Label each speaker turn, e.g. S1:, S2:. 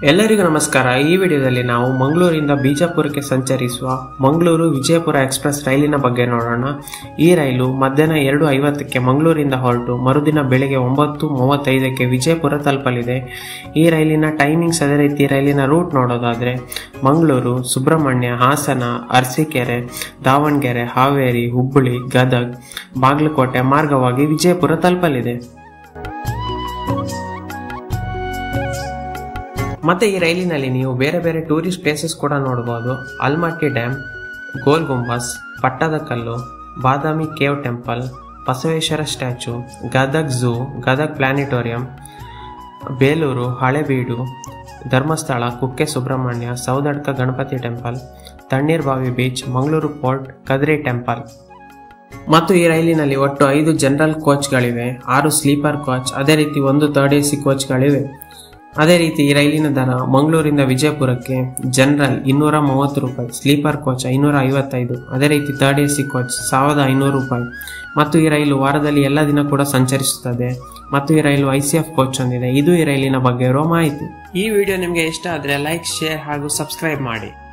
S1: ಎಲ್ಲರಿಗೂ ನಮಸ್ಕಾರ ಈ ವಿಡಿಯೋದಲ್ಲಿ ನಾವು ಮಂಗಳೂರಿಂದ ಬಿಜಾಪುರಕ್ಕೆ ಸಂಚರಿಸುವ ಮಂಗಳೂರು ವಿಜಯಪುರ ಎಕ್ಸ್ಪ್ರೆಸ್ ರೈಲಿನ ಬಗ್ಗೆ ನೋಡೋಣ ಈ ರೈಲು ಮಧ್ಯಾಹ್ನ ಎರಡು ಐವತ್ತಕ್ಕೆ ಮಂಗಳೂರಿಂದ ಹೊರಟು ಮರುದಿನ ಬೆಳಗ್ಗೆ ಒಂಬತ್ತು ಮೂವತ್ತೈದಕ್ಕೆ ವಿಜಯಪುರ ತಲುಪಲಿದೆ ಈ ರೈಲಿನ ಟೈಮಿಂಗ್ಸ್ ಅದೇ ರೀತಿ ರೈಲಿನ ರೂಟ್ ನೋಡೋದಾದ್ರೆ ಮಂಗಳೂರು ಸುಬ್ರಹ್ಮಣ್ಯ ಹಾಸನ ಅರಸೀಕೆರೆ ದಾವಣಗೆರೆ ಹಾವೇರಿ ಹುಬ್ಬಳ್ಳಿ ಗದಗ್ ಬಾಗಲಕೋಟೆ ಮಾರ್ಗವಾಗಿ ವಿಜಯಪುರ ತಲುಪಲಿದೆ ಮತ್ತೆ ಈ ರೈಲಿನಲ್ಲಿ ನೀವು ಬೇರೆ ಬೇರೆ ಟೂರಿಸ್ಟ್ ಪ್ಲೇಸಸ್ ಕೂಡ ನೋಡಬಹುದು Almatti dam Gol Gumbaz Pattadakal Badami cave temple Basaveshwara statue Gadag zoo Gadag planetarium Belur Halebidu Dharmasthala Kukke Subrahmanya Saudadka Ganapati temple Tannirbhavi beach Mangaluru port Kadri temple ಮತ್ತು ಈ ರೈಲಿನಲ್ಲಿ ಒಟ್ಟು ಐದು ಜನರಲ್ ಕೋಚ್ಗಳಿವೆ ಆರು ಸ್ಲೀಪರ್ ಕೋಚ್ ಅದೇ ರೀತಿ ಒಂದು ಥರ್ಡ್ ಎ ಸಿ ಕೋಚ್ಗಳಿವೆ ಅದೇ ರೀತಿ ಈ ರೈಲಿನ ದರ ಮಂಗಳೂರಿಂದ ವಿಜಯಪುರಕ್ಕೆ ಜನರಲ್ ಇನ್ನೂರ ಮೂವತ್ತು ರೂಪಾಯಿ ಸ್ಲೀಪರ್ ಕೋಚ್ ಐನೂರ ಐವತ್ತೈದು ಅದೇ ರೀತಿ ಥರ್ಡ್ ಎ ಸಿ ಕೋಚ್ ಸಾವಿರದ ಐನೂರು ರೂಪಾಯಿ ಮತ್ತು ಈ ರೈಲು ವಾರದಲ್ಲಿ ಎಲ್ಲ ದಿನ ಕೂಡ ಸಂಚರಿಸುತ್ತದೆ ಮತ್ತು ಈ rail I C F coach ಹೊಂದಿದೆ ಇದು ಈ ರೈಲಿನ ಬಗ್ಗೆ ಇರುವ ಮಾಹಿತಿ ಈ ವಿಡಿಯೋ ನಿಮಗೆ ಇಷ್ಟ ಆದರೆ ಲೈಕ್ ಶೇರ್ ಹಾಗೂ ಸಬ್ಸ್ಕ್ರೈಬ್ ಮಾಡಿ